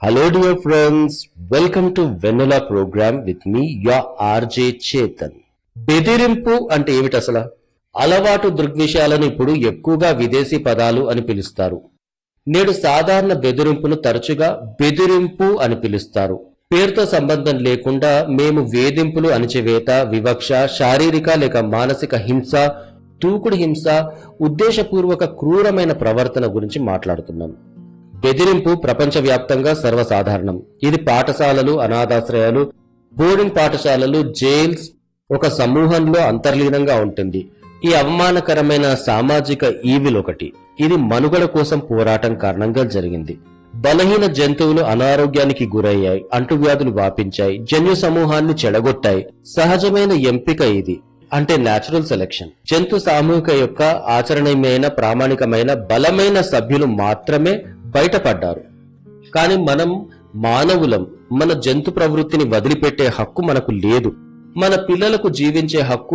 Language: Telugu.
Hello dear friends, welcome to Vanilla program with me, your RJ Chetan. బెదిరింపు అంటే ఏమిటి అసలు అలవాటు దృగ్విషయాలను ఇప్పుడు ఎక్కువగా విదేశీ పదాలు అని పిలుస్తారు నేడు సాధారణ బెదిరింపును తరచుగా బెదిరింపు అని పిలుస్తారు పేరుతో సంబంధం లేకుండా మేము వేధింపులు అణచివేత వివక్ష శారీరక లేక మానసిక హింస దూకుడు హింస ఉద్దేశపూర్వక క్రూరమైన ప్రవర్తన గురించి మాట్లాడుతున్నాం బెదిరింపు ప్రపంచవ్యాప్తంగా సర్వసాధారణం ఇది పాఠశాలలు అనాథాశ్రయాలు బోర్డింగ్ పాఠశాలలు జైల్స్ ఒక సమూహంలో అంతర్లీనంగా ఉంటుంది ఈ అవమానకరమైన సామాజిక ఈవిల్ ఒకటి ఇది మనుగడ కోసం పోరాటం కారణంగా జరిగింది బలహీన జంతువులు అనారోగ్యానికి గురయ్యాయి అంటువ్యాధులు వ్యాపించాయి జన్యు సమూహాన్ని చెడగొట్టాయి సహజమైన ఎంపిక ఇది అంటే న్యాచురల్ సెలెక్షన్ జంతు సామూహిక యొక్క ఆచరణీయమైన ప్రామాణికమైన బలమైన సభ్యులు మాత్రమే బయటపడ్డారు కానీ మనం మానవులం మన జంతు ప్రవృత్తిని వదిలిపెట్టే హక్కు మనకు లేదు మన పిల్లలకు జీవించే హక్కు